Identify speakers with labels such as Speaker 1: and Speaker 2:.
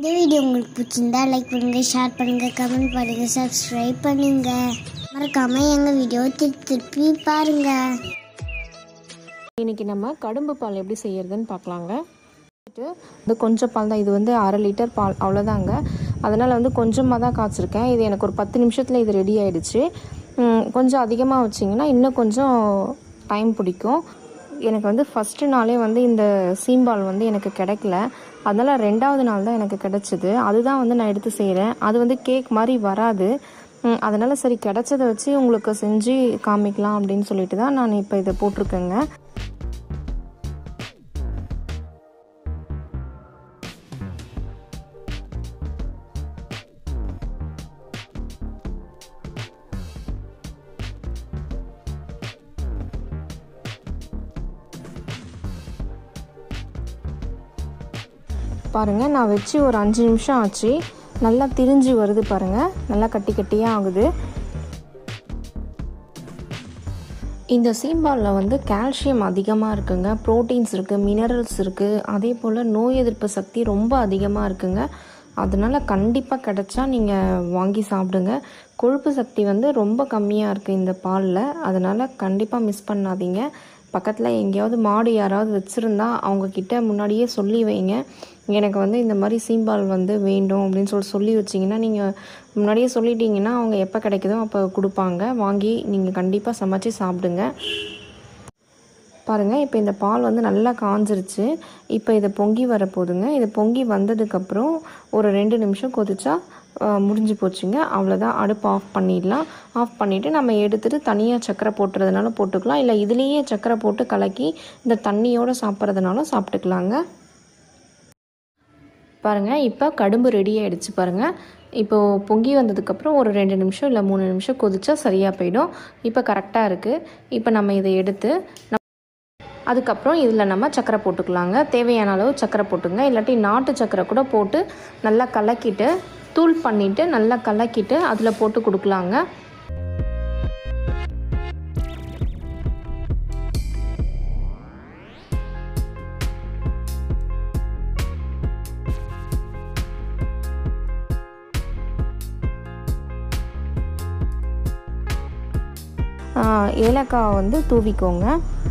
Speaker 1: இந்த வீடியோ உங்களுக்கு பிடிச்சிருந்தா லைக் பண்ணுங்க ஷேர் பண்ணுங்க கமெண்ட் பண்ணுங்க சப்ஸ்கிரைப் பண்ணுங்க மறக்காம எங்க வீடியோ திருப்பி திருப்பி பாருங்க
Speaker 2: இன்னைக்கு நம்ம கடும்பு பால் எப்படி செய்யறதுன்னு பார்க்கலாங்க இது கொஞ்சம் பால் தான் இது வந்து அரை லிட்டர் பால் அவ்வளோதாங்க அதனால் வந்து கொஞ்சமாக தான் காய்ச்சிருக்கேன் இது எனக்கு ஒரு பத்து நிமிஷத்தில் இது ரெடி ஆயிடுச்சு உம், கொஞ்சம் அதிகமாக வச்சிங்கன்னா இன்னும் கொஞ்சம் டைம் பிடிக்கும் எனக்கு வந்து ஃபஸ்ட்டு நாளே வந்து இந்த சீம்பால் வந்து எனக்கு கிடைக்கல அதனால் ரெண்டாவது நாள் தான் எனக்கு கிடைச்சிது அதுதான் வந்து நான் எடுத்து செய்கிறேன் அது வந்து கேக் மாதிரி வராது உம், அதனால் சரி கிடைச்சதை வச்சு உங்களுக்கு செஞ்சு காமிக்கலாம் அப்படின்னு சொல்லிட்டு தான் நான் இப்போ இதை போட்டிருக்கேங்க பாருங்கள் நான் வச்சு ஒரு அஞ்சு நிமிஷம் ஆச்சு நல்லா திரிஞ்சு வருது பாருங்கள் நல்லா கட்டி கட்டியாக ஆகுது இந்த சீம்பாலில் வந்து கால்சியம் அதிகமாக இருக்குங்க ப்ரோட்டீன்ஸ் இருக்குது மினரல்ஸ் இருக்குது அதே போல் நோய் எதிர்ப்பு சக்தி ரொம்ப அதிகமாக இருக்குங்க அதனால் கண்டிப்பாக கிடைச்சா நீங்கள் வாங்கி சாப்பிடுங்க கொழுப்பு சக்தி வந்து ரொம்ப கம்மியாக இருக்குது இந்த பாலில் அதனால் கண்டிப்பாக மிஸ் பண்ணாதீங்க பக்கத்தில் எங்கேயாவது மாடு யாராவது வச்சுருந்தா அவங்கக்கிட்ட முன்னாடியே சொல்லி வைங்க எனக்கு வந்து இந்த மாதிரி சீம்பால் வந்து வேண்டும் அப்படின்னு சொல்லி சொல்லி வச்சிங்கன்னா நீங்கள் முன்னாடியே சொல்லிட்டீங்கன்னா அவங்க எப்போ கிடைக்குதோ அப்போ கொடுப்பாங்க வாங்கி நீங்கள் கண்டிப்பாக சமைச்சு சாப்பிடுங்க பாருங்கள் இப்போ இந்த பால் வந்து நல்லா காஞ்சிருச்சு இப்போ இதை பொங்கி வரப்போகுதுங்க இது பொங்கி வந்ததுக்கப்புறம் ஒரு ரெண்டு நிமிஷம் கொதிச்சா அஹ், முடிஞ்சு போச்சுங்க அவ்வளோதான் அடுப்பு ஆஃப் பண்ணிடலாம் ஆஃப் பண்ணிவிட்டு நம்ம எடுத்துகிட்டு தனியாக சக்கரை போட்டுறதுனால போட்டுக்கலாம் இல்லை இதுலேயே சக்கரை போட்டு கலக்கி இந்த தண்ணியோடு சாப்பிட்றதுனாலும் சாப்பிட்டுக்கலாங்க பாருங்கள் இப்போ கடும்பு ரெடி ஆகிடுச்சு பாருங்கள் இப்போது பொங்கி வந்ததுக்கப்புறம் ஒரு ரெண்டு நிமிஷம் இல்லை மூணு நிமிஷம் கொதிச்சா சரியாக போயிடும் இப்போ கரெக்டாக இருக்குது இப்போ நம்ம இதை எடுத்து நம்ம அதுக்கப்புறம் இதில் நம்ம சக்கரை போட்டுக்கலாங்க தேவையான அளவு சக்கரை போட்டுங்க இல்லாட்டி நாட்டு சக்கரை கூட போட்டு நல்லா கலக்கிட்டு தூள் பண்ணிவிட்டு நல்லா கலக்கிட்டு அதில் போட்டு கொடுக்கலாங்க ஆஹ் ஏலக்காய் வந்து தூவிக்கோங்க